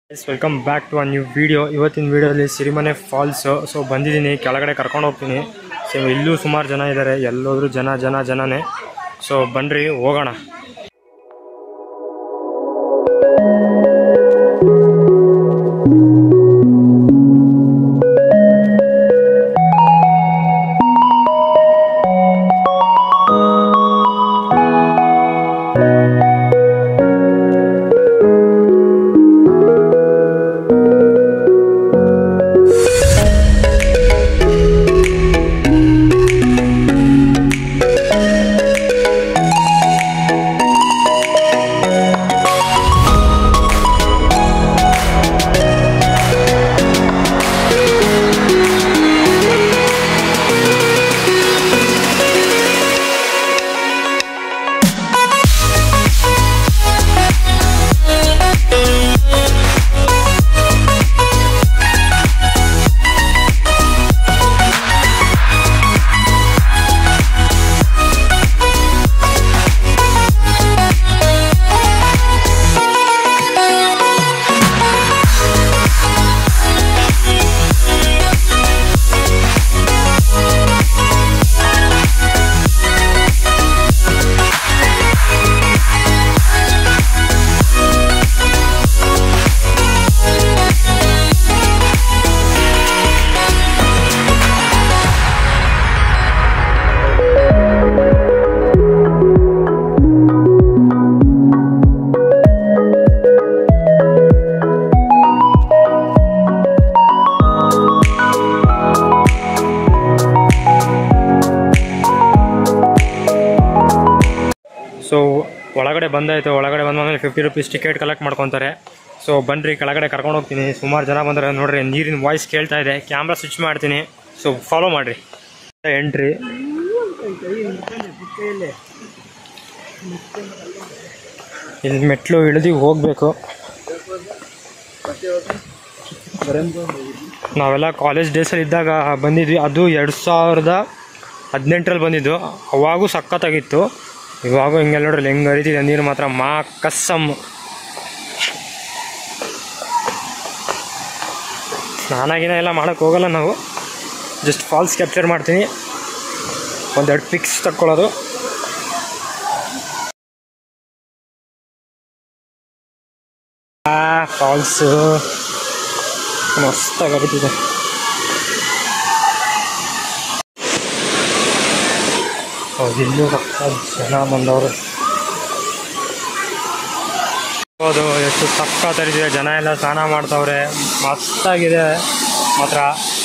S welcome back to a new video ಇವತ್ತಿನ ವಿಡಿಯೋಲಿ Sirimane falls so ಬಂದಿದ್ದೀನಿ ಕೆಳಗಡೆ ಕರ್ಕೊಂಡು ಹೋಗ್ತೀನಿ ಸೊ ಇಲ್ಲೂ ಸುಮಾರು ಜನ ಇದ್ದಾರೆ ಎಲ್ಲೋದ್ರೂ ಜನ ಜನ ಜನನೇ ಸೊ ಬನ್ನಿರಿ ಹೋಗೋಣ ಸೊ ಒಳಗಡೆ ಬಂದಾಯಿತು ಒಳಗಡೆ ಬಂದ್ಮೇಲೆ ಫಿಫ್ಟಿ ರುಪೀಸ್ ಟಿಕೆಟ್ ಕಲೆಕ್ಟ್ ಮಾಡ್ಕೊತಾರೆ ಸೊ ಬನ್ನಿರಿ ಕೆಳಗಡೆ ಕರ್ಕೊಂಡು ಹೋಗ್ತೀನಿ ಸುಮಾರು ಜನ ಬಂದರೆ ನೋಡ್ರಿ ನೀರಿನ ವಾಯ್ಸ್ ಕೇಳ್ತಾ ಇದೆ ಕ್ಯಾಮ್ರಾ ಸ್ವಿಚ್ ಮಾಡ್ತೀನಿ ಸೊ ಫಾಲೋ ಮಾಡಿರಿ ಎಂಟ್ರಿ ಇಲ್ಲಿ ಮೆಟ್ಲು ಇಳಿದು ಹೋಗಬೇಕು ನಾವೆಲ್ಲ ಕಾಲೇಜ್ ಡೇಸಲ್ಲಿ ಇದ್ದಾಗ ಬಂದಿದ್ವಿ ಅದು ಎರಡು ಸಾವಿರದ ಹದಿನೆಂಟರಲ್ಲಿ ಬಂದಿದ್ದು ಅವಾಗೂ ಸಖತ್ತಾಗಿತ್ತು ಇವಾಗ ಹಿಂಗೆಲ್ಲ ನೋಡ್ರಿ ಹೆಂಗೆ ಹರಿತಿದೆ ನೀರು ಮಾತ್ರ ಮಾ ಕಸ್ಸಮ್ ಸ್ನಾನ ಗಿನ ಎಲ್ಲ ಮಾಡೋಕ್ಕೆ ಹೋಗಲ್ಲ ನಾವು ಜಸ್ಟ್ ಫಾಲ್ಸ್ ಕ್ಯಾಪ್ಚರ್ ಮಾಡ್ತೀನಿ ಒಂದೆರಡು ಪಿಕ್ಸ್ ತಕ್ಕೊಳ್ಳೋದು ಆ ಫಾಲ್ಸು ಮಸ್ತಾಗಿ ಹರಿತಿದೆ ಹೌದು ಇಲ್ಲೂ ಸಖತ್ ಜನ ಬಂದವರು ಹೌದು ಎಷ್ಟು ಸಖತ್ ಹರಿತಿದೆ ಜನ ಎಲ್ಲ ಸ್ನಾನ ಮಾಡ್ತವ್ರೆ ಮಸ್ತಾಗಿದೆ ಮಾತ್ರ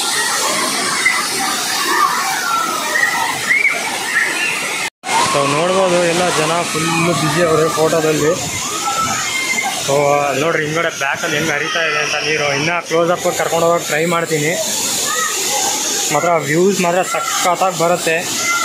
ಸೊ ನೋಡ್ಬೋದು ಎಲ್ಲ ಜನ ಫುಲ್ಲು ಬ್ಯುಸಿ ಅವರೇ ಫೋಟೋದಲ್ಲಿ ಸೊ ನೋಡ್ರಿ ಹಿಂಗಡೆ ಬ್ಯಾಕಲ್ಲಿ ಹೆಂಗೆ ಹರಿತಾ ಇದೆ ಅಂತ ನೀರು ಇನ್ನೂ ಕ್ಲೋಸಪ್ ಕರ್ಕೊಂಡು ಹೋಗಕ್ಕೆ ಟ್ರೈ ಮಾಡ್ತೀನಿ ಮಾತ್ರ ವ್ಯೂಸ್ ಮಾತ್ರ ಸಖತ್ತಾಗಿ ಬರುತ್ತೆ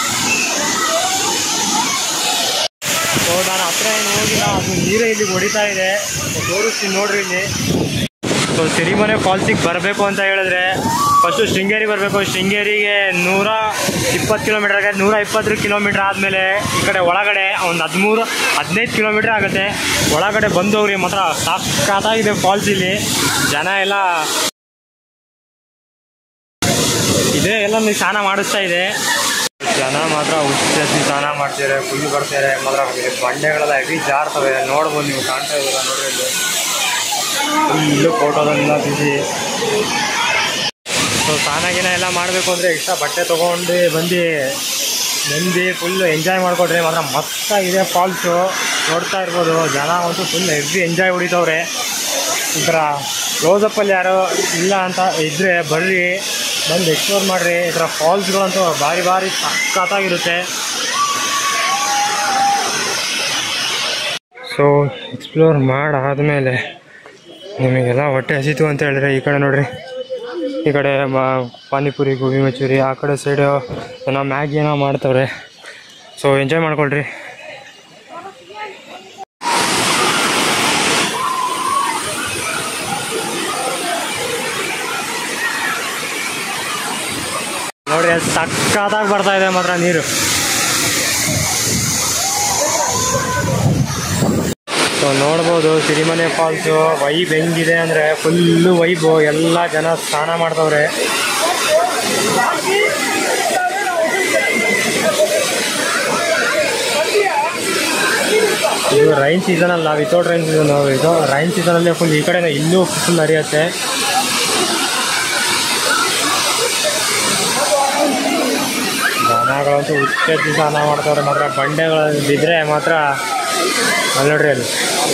ಸೊ ನಾನು ಹತ್ರ ಏನು ಹೋಗಿಲ್ಲ ಅದು ನೀರೇ ಇಲ್ಲಿ ಹೊಡಿತಾ ಇದೆ ಸೊ ತೋರಿಸ್ತೀನಿ ನೋಡ್ರಿ ಇಲ್ಲಿ ಸೊ ಸಿರಿಮನೆ ಫಾಲ್ಸಿಗೆ ಬರಬೇಕು ಅಂತ ಹೇಳಿದ್ರೆ ಫಸ್ಟು ಶೃಂಗೇರಿ ಬರಬೇಕು ಶೃಂಗೇರಿಗೆ ನೂರ ಇಪ್ಪತ್ತು ಕಿಲೋಮೀಟರ್ ಆಗುತ್ತೆ ನೂರ ಇಪ್ಪತ್ತು ಕಿಲೋಮೀಟ್ರ್ ಆದಮೇಲೆ ಈ ಕಡೆ ಒಳಗಡೆ ಒಂದು ಹದಿಮೂರು ಹದಿನೈದು ಕಿಲೋಮೀಟ್ರ್ ಆಗುತ್ತೆ ಒಳಗಡೆ ಬಂದವ್ರಿ ಮಾತ್ರ ಸಖತ್ತಾಗಿದೆ ಫಾಲ್ಸ್ ಇಲ್ಲಿ ಜನ ಎಲ್ಲ ಇದೇ ಎಲ್ಲ ನೀವು ಸ್ನಾನ ಮಾಡಿಸ್ತಾ ಇದೆ ಜನ ಮಾತ್ರ ಹುಚ್ಚಿ ಸ್ನಾನ ಮಾಡ್ತಿದ್ದಾರೆ ಫುಲ್ ಬರ್ತಾರೆ ಮಾತ್ರ ಇಲ್ಲಿ ಬಂಡೆಗಳೆಲ್ಲ ಹೆವಿ ಜಾರ್ತವೆ ನೋಡ್ಬೋದು ನೀವು ಕಾಣ್ತಾ ಇದ್ದೀರ ನೋಡ್ರಿ ಇಲ್ಲಿ ಫುಲ್ಲು ಫೋಟೋದೆಲ್ಲ ಬಿಸಿ ಸೊ ಸ್ನಾನ ಗಿನ ಎಲ್ಲ ಮಾಡಬೇಕು ಅಂದರೆ ಇಷ್ಟ ಬಟ್ಟೆ ತೊಗೊಂಡು ಬಂದು ನೆಂದು ಫುಲ್ಲು ಎಂಜಾಯ್ ಮಾಡ್ಕೊಡ್ರಿ ಮಾತ್ರ ಮಸ್ತಾಗಿದೆ ಫಾಲ್ಸು ನೋಡ್ತಾ ಇರ್ಬೋದು ಜನ ಅಂತೂ ಫುಲ್ ಹೆವಿ ಎಂಜಾಯ್ ಹೊಡಿತವ್ರೆ ಈ ಥರ ಕ್ಲೋಸಪ್ಪಲ್ಲಿ ಯಾರೋ ಇಲ್ಲ ಅಂತ ಇದ್ದರೆ ಬರ್ರಿ ಬಂದು ಎಕ್ಸ್ಪ್ಲೋರ್ ಮಾಡಿರಿ ಈ ಥರ ಫಾಲ್ಸ್ಗಳಂತೂ ಭಾರಿ ಭಾರಿ ಸಖತ್ತಾಗಿರುತ್ತೆ ಸೊ ಎಕ್ಸ್ಪ್ಲೋರ್ ಮಾಡಾದಮೇಲೆ ನಿಮಗೆಲ್ಲ ಹೊಟ್ಟೆ ಹಸಿತು ಅಂತ ಹೇಳಿದ್ರೆ ಈ ಕಡೆ ನೋಡ್ರಿ ಈ ಕಡೆ ಮ ಪಾನಿಪುರಿ ಗೋಬಿ ಮಂಚೂರಿ ಆ ಕಡೆ ಸೈಡು ಏನೋ ಮ್ಯಾಗಿ ಏನೋ ಮಾಡ್ತವ್ರೆ ಸೊ ಎಂಜಾಯ್ ಮಾಡ್ಕೊಳ್ರಿ ನೋಡಿ ಅದು ಸಕ್ಕತ್ತಾಗಿ ಬರ್ತಾ ಇದೆ ಮಾತ್ರ ನೀರು ಸೊ ಸೊ ನೋಡ್ಬೋದು ಸಿರಿಮನೆ ಫಾಲ್ಸು ವೈಬ್ ಹೆಂಗಿದೆ ಅಂದರೆ ಫುಲ್ಲು ವೈಬು ಎಲ್ಲ ಜನ ಸ್ನಾನ ಮಾಡ್ತವ್ರೆ ಇದು ರೈನ್ ಸೀಸನ್ ಅಲ್ಲ ವಿತೌಟ್ ರೈನ್ ಸೀಸನ್ ಇದು ರೈನ್ ಸೀಸನಲ್ಲಿ ಫುಲ್ ಈ ಕಡೆ ಇನ್ನೂ ಫುಲ್ ಹರಿಯುತ್ತೆ ಜನಗಳಂತೂ ಹುಚ್ಚೆದ್ದು ಸ್ನಾನ ಮಾಡ್ತವ್ರೆ ಮಾತ್ರ ಬಂಡೆಗಳು ಬಿದ್ದರೆ ಮಾತ್ರ ಅಲ್ಲಿ ನೋಡ್ರಿ ಅಲ್ಲಿ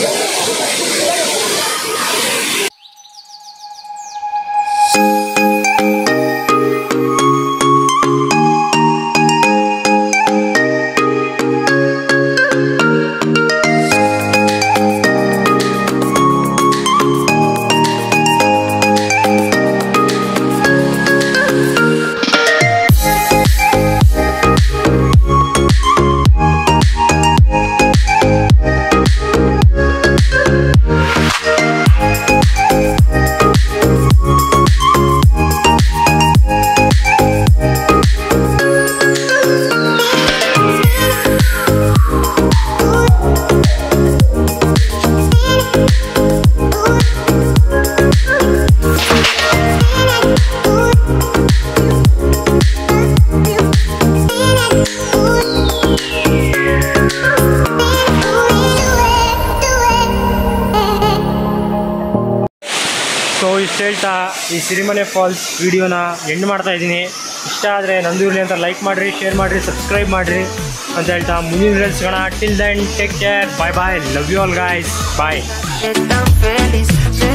ಸೊ ಇಷ್ಟು ಹೇಳ್ತಾ ಈ ಸಿರಿಮನೆ ಫಾಲ್ಸ್ ವಿಡಿಯೋನ ಎಂಡ್ ಮಾಡ್ತಾ ಇದ್ದೀನಿ ಇಷ್ಟ ಆದರೆ ನಂದು ಇರಲಿ ಅಂತ ಲೈಕ್ ಮಾಡಿರಿ ಶೇರ್ ಮಾಡಿರಿ ಸಬ್ಸ್ಕ್ರೈಬ್ ಮಾಡಿರಿ ಅಂತ ಹೇಳ್ತಾ ಮುಂದಿನ reels till then take care bye bye love you all guys bye Get down feliz,